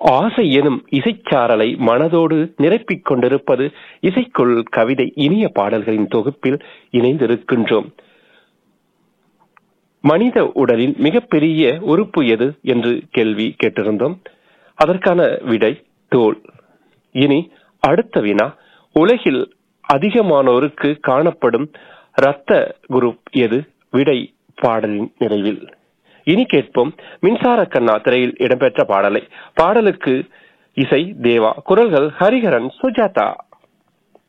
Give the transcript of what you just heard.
ஆசை எனும் இசைச்சாரலை மனதோடு நிரப்பிக் கொண்டிருப்பது இசைக்குள் கவிதை இனிய பாடல்களின் தொகுப்பில் இணைந்திருக்கின்றோம் மனித உடலின் மிகப்பெரிய உறுப்பு எது என்று கேள்வி கேட்டிருந்தோம் அதற்கான விடை தோல் இனி அடுத்த வினா உலகில் அதிகமானோருக்கு காணப்படும் இரத்த குரூப் எது விடை பாடலின் நிறைவில் இனி கேட்போம் மின்சார கண்ணா திரையில் இடம்பெற்ற பாடலை பாடலுக்கு இசை தேவா குரல்கள் ஹரிஹரன் சுஜாதா